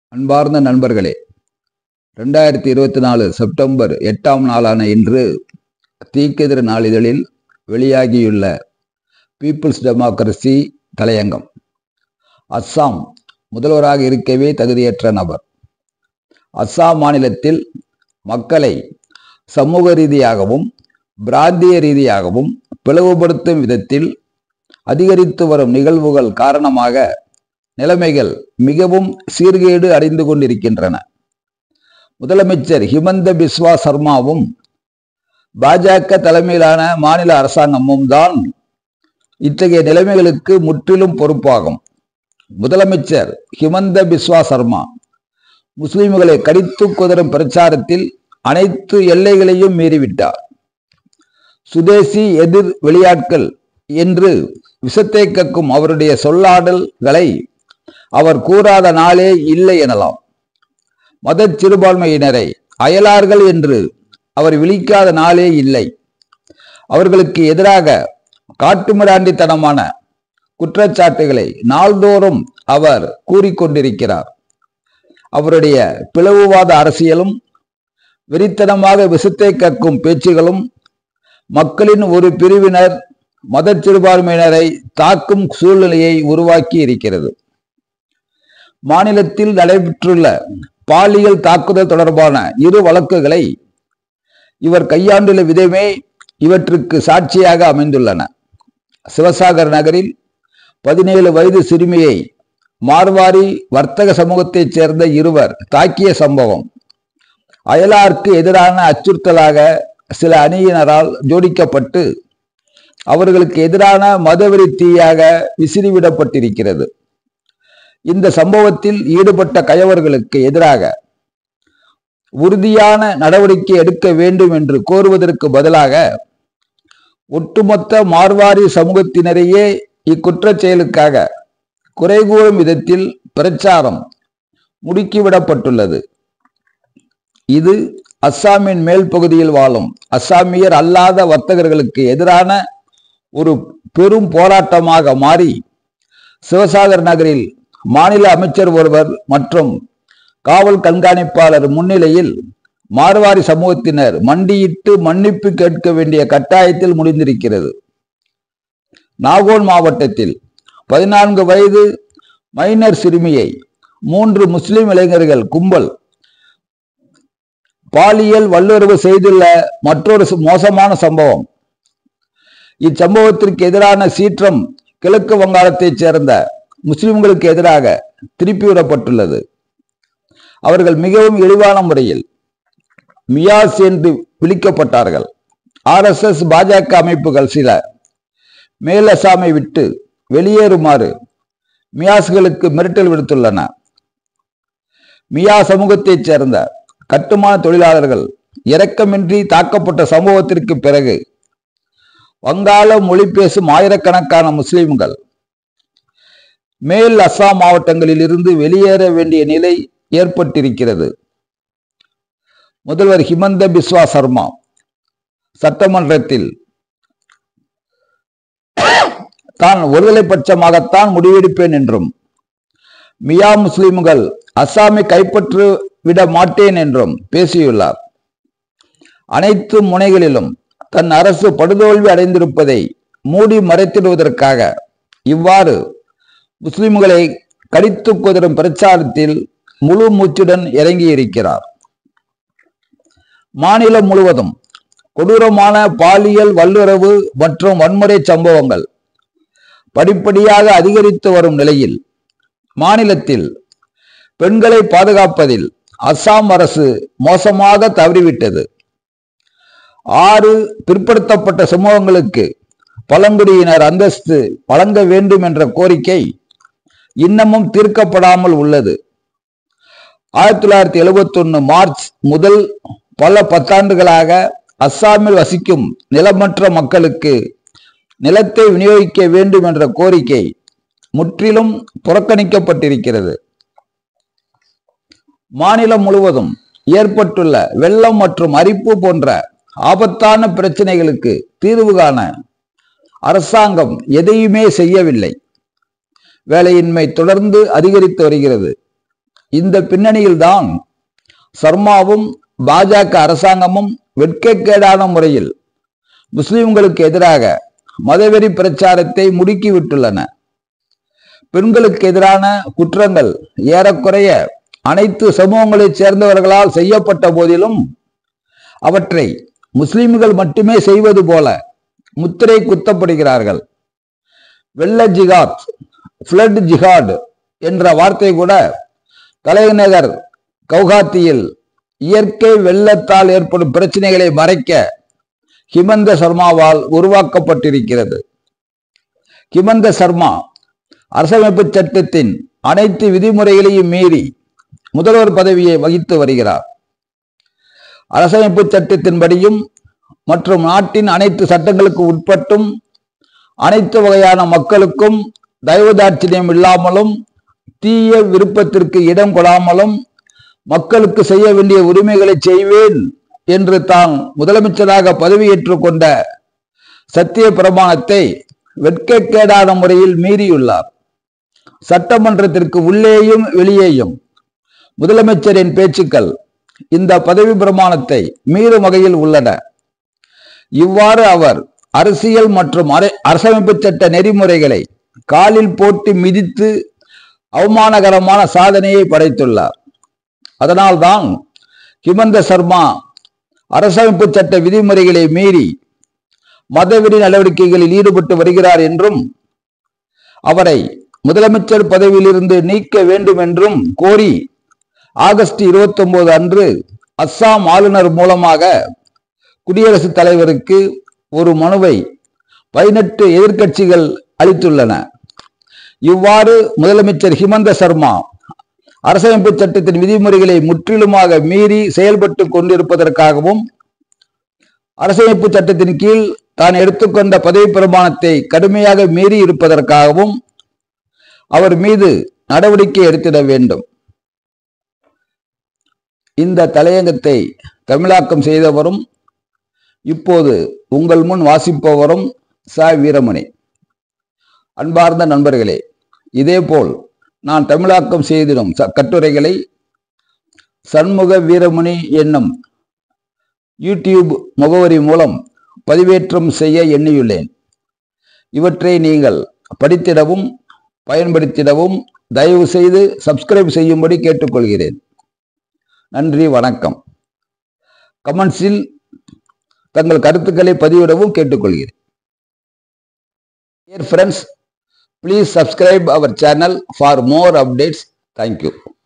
அன்பார்ந்த நண்பர்களே ரெண்டாயிரத்தி இருபத்தி நாலு செப்டம்பர் எட்டாம் நாளான இன்று தீக்கெதிர் நாளிதழில் வெளியாகியுள்ள பீப்புள்ஸ் டெமோக்ரஸி தலையங்கம் அஸ்ஸாம் முதல்வராக இருக்கவே தகுதியற்ற நபர் அஸ்ஸாம் மாநிலத்தில் மக்களை சமூக ரீதியாகவும் பிராந்திய ரீதியாகவும் பிளவுபடுத்தும் விதத்தில் அதிகரித்து வரும் நிகழ்வுகள் காரணமாக நிலைமைகள் மிகவும் சீர்கேடு அடைந்து கொண்டிருக்கின்றன முதலமைச்சர் ஹிமந்த பிஸ்வா சர்மாவும் பாஜக தலைமையிலான மாநில அரசாங்கமும் தான் இத்தகைய நிலைமைகளுக்கு முற்றிலும் பொறுப்பாகும் முதலமைச்சர் ஹிமந்த பிஸ்வா சர்மா முஸ்லிம்களை கடித்து குதறும் பிரச்சாரத்தில் அனைத்து எல்லைகளையும் மீறிவிட்டார் சுதேசி எதிர் வெளியாட்கள் என்று விஷத்தை கக்கும் அவருடைய சொல்லாடல்களை அவர் கூறாத நாளே இல்லை எனலாம் மத சிறுபான்மையினரை அயலார்கள் என்று அவர் விழிக்காத நாளே இல்லை அவர்களுக்கு எதிராக காட்டுமிராண்டித்தனமான குற்றச்சாட்டுகளை நாள்தோறும் அவர் கூறிக்கொண்டிருக்கிறார் அவருடைய பிளவுவாத அரசியலும் வெறித்தனமாக விஷத்தை கற்கும் பேச்சுகளும் மக்களின் ஒரு பிரிவினர் மத சிறுபான்மையினரை தாக்கும் சூழ்நிலையை உருவாக்கி இருக்கிறது மாநிலத்தில் நடைபெற்றுள்ள பாலியல் தாக்குதல் தொடர்பான இரு வழக்குகளை இவர் கையாண்டுள்ள விதமே இவற்றுக்கு சாட்சியாக அமைந்துள்ளன சிவசாகர் நகரில் பதினேழு வயது சிறுமியை மார்வாரி வர்த்தக சமூகத்தைச் சேர்ந்த இருவர் தாக்கிய சம்பவம் அயலாருக்கு எதிரான அச்சுறுத்தலாக சில அணியினரால் ஜோடிக்கப்பட்டு அவர்களுக்கு எதிரான மதவெறி தீயாக விசிறிவிடப்பட்டிருக்கிறது இந்த சம்பவத்தில் ஈடுபட்ட கயவர்களுக்கு எதிராக உறுதியான நடவடிக்கை எடுக்க வேண்டும் என்று கோருவதற்கு பதிலாக ஒட்டுமொத்த மார்வாரி சமூகத்தினரையே இக்குற்றச் செயலுக்காக குறை கூறும் விதத்தில் பிரச்சாரம் முடுக்கிவிடப்பட்டுள்ளது இது அஸ்ஸாமின் மேல் பகுதியில் வாழும் அஸ்ஸாமியர் அல்லாத வர்த்தகர்களுக்கு எதிரான ஒரு பெரும் போராட்டமாக மாறி சிவசாகர் நகரில் மாநில அமைச்சர் ஒருவர் மற்றும் காவல் கண்காணிப்பாளர் முன்னிலையில் மார்வாரி சமூகத்தினர் மண்டியிட்டு மன்னிப்பு கேட்க வேண்டிய கட்டாயத்தில் முடிந்திருக்கிறது நாகோன் மாவட்டத்தில் பதினான்கு வயது மைனர் சிறுமியை மூன்று முஸ்லிம் இளைஞர்கள் கும்பல் பாலியல் வல்லுறவு செய்துள்ள மற்றொரு மோசமான சம்பவம் இச்சம்பவத்திற்கு எதிரான சீற்றம் கிழக்கு வங்காளத்தைச் சேர்ந்த முஸ்லிம்களுக்கு எதிராக திருப்பிவிடப்பட்டுள்ளது அவர்கள் மிகவும் இழிவான முறையில் மியாஸ் என்று விழிக்கப்பட்டார்கள் ஆர்எஸ்எஸ் பாஜக அமைப்புகள் சில மேல் அசாமை விட்டு வெளியேறுமாறு மியாஸ்களுக்கு மிரட்டல் விடுத்துள்ளன மியா சமூகத்தைச் சேர்ந்த கட்டுமான தொழிலாளர்கள் இரக்கமின்றி தாக்கப்பட்ட சம்பவத்திற்கு பிறகு வங்காள மொழி பேசும் ஆயிரக்கணக்கான முஸ்லிம்கள் மேல் அஸ்ஸாம் மாவட்டங்களில் இருந்து வெளியேற வேண்டிய நிலை ஏற்பட்டிருக்கிறது முதல்வர் ஹிமந்த பிஸ்வா சர்மா சட்டமன்றத்தில் தான் ஒருதலை பட்சமாகத்தான் முடிவெடுப்பேன் என்றும் மியா முஸ்லிம்கள் அஸ்ஸாமை கைப்பற்று விட மாட்டேன் என்றும் பேசியுள்ளார் அனைத்து முனைகளிலும் தன் அரசு படுதோல்வி அடைந்திருப்பதை மூடி மறைத்திடுவதற்காக இவ்வாறு முஸ்லிம்களை கடித்து குதிரும் பிரச்சாரத்தில் முழு மூச்சுடன் இறங்கியிருக்கிறார் மாநிலம் முழுவதும் கொடூரமான பாலியல் வல்லுறவு மற்றும் வன்முறை சம்பவங்கள் படிப்படியாக அதிகரித்து வரும் நிலையில் மாநிலத்தில் பெண்களை பாதுகாப்பதில் அஸ்ஸாம் அரசு மோசமாக தவறிவிட்டது ஆறு பிற்படுத்தப்பட்ட சமூகங்களுக்கு பழங்குடியினர் அந்தஸ்து வழங்க வேண்டும் என்ற கோரிக்கை இன்னமும் தீர்க்கப்படாமல் உள்ளது ஆயிரத்தி தொள்ளாயிரத்தி எழுபத்தி ஒன்னு மார்ச் முதல் பல பத்தாண்டுகளாக அஸ்ஸாமில் வசிக்கும் நிலமற்ற மக்களுக்கு நிலத்தை விநியோகிக்க வேண்டும் என்ற கோரிக்கை முற்றிலும் புறக்கணிக்கப்பட்டிருக்கிறது மாநிலம் முழுவதும் ஏற்பட்டுள்ள வெள்ளம் மற்றும் அரிப்பு போன்ற ஆபத்தான பிரச்சனைகளுக்கு தீர்வு காண அரசாங்கம் எதையுமே செய்யவில்லை வேலையின்மை தொடர்ந்து அதிகரித்து வருகிறது இந்த பின்னணியில்தான் சர்மாவும் பாஜக அரசாங்கமும் வெட்கக்கேடான முறையில் முஸ்லிம்களுக்கு எதிராக மதவெறி பிரச்சாரத்தை முடுக்கிவிட்டுள்ளன பெண்களுக்கு எதிரான குற்றங்கள் ஏறக்குறைய அனைத்து சமூகங்களைச் சேர்ந்தவர்களால் செய்யப்பட்ட போதிலும் அவற்றை முஸ்லிம்கள் மட்டுமே செய்வது போல முத்திரை குத்தப்படுகிறார்கள் வெள்ள ஜிகாத் ஃபிளட் ஜிஹாட் என்ற வார்த்தை கூட தலைநகர் கவுகாத்தியில் இயற்கை வெள்ளத்தால் ஏற்படும் பிரச்சனைகளை மறைக்க ஹிமந்த சர்மாவால் உருவாக்கப்பட்டிருக்கிறது ஹிமந்த சர்மா அரசமைப்பு சட்டத்தின் அனைத்து விதிமுறைகளையும் மீறி முதல்வர் பதவியை வகித்து வருகிறார் அரசமைப்பு சட்டத்தின்படியும் மற்றும் நாட்டின் அனைத்து சட்டங்களுக்கு உட்பட்டும் அனைத்து வகையான மக்களுக்கும் தயவுதாட்சியம் இல்லாமலும் தீய விருப்பத்திற்கு இடம் கொடாமலும் மக்களுக்கு செய்ய வேண்டிய உரிமைகளை செய்வேன் என்று தான் முதலமைச்சராக பதவியேற்றுக் கொண்ட சத்திய பிரமாணத்தை வெட்கக்கேடான முறையில் மீறியுள்ளார் சட்டமன்றத்திற்கு உள்ளேயும் வெளியேயும் முதலமைச்சரின் பேச்சுக்கள் இந்த பதவி பிரமாணத்தை மீறும் வகையில் உள்ளன இவ்வாறு அவர் அரசியல் மற்றும் அரை- அரசமைப்பு சட்ட நெறிமுறைகளை காலில் போட்டு மிதித்து அவமானகரமான சாதனையை படைத்துள்ளார் அதனால்தான் ஹிமந்த சர்மா அரசமைப்பு சட்ட விதிமுறைகளை மீறி மதவெறி நடவடிக்கைகளில் ஈடுபட்டு வருகிறார் என்றும் அவரை முதலமைச்சர் பதவியிலிருந்து நீக்க வேண்டும் என்றும் கோரி ஆகஸ்ட் 29 அன்று அஸ்ஸாம் ஆளுநர் மூலமாக குடியரசுத் தலைவருக்கு ஒரு மனுவை பதினெட்டு எதிர்க்கட்சிகள் அளித்துள்ளன இவ்வாறு முதலமைச்சர் ஹிமந்த சர்மா அரசமைப்பு சட்டத்தின் விதிமுறைகளை முற்றிலுமாக மீறி செயல்பட்டு கொண்டிருப்பதற்காகவும் அரசமைப்பு சட்டத்தின் கீழ் தான் எடுத்துக்கொண்ட பதவி பிரமாணத்தை கடுமையாக மீறி இருப்பதற்காகவும் அவர் மீது நடவடிக்கை எடுத்திட வேண்டும் இந்த தலையங்கத்தை தமிழாக்கம் செய்தவரும் இப்போது உங்கள் முன் வாசிப்பவரும் ச வீரமணி அன்பார்ந்த நண்பர்களே இதேபோல் நான் தமிழாக்கம் செய்திடும் ச- கட்டுரைகளை சண்முக வீரமணி என்னும் யூடியூப் முகவரி மூலம் பதிவேற்றம் செய்ய எண்ணியுள்ளேன் இவற்றை நீங்கள் படித்திடவும் பயன்படுத்திடவும் தயவு செய்து சப்ஸ்கிரைப் செய்யும்படி கேட்டுக்கொள்கிறேன் நன்றி வணக்கம் கமெண்ட்ஸில் தங்கள் கருத்துக்களை பதிவிடவும் கேட்டுக்கொள்கிறேன் Dear friends, please subscribe our channel for more updates. Thank you.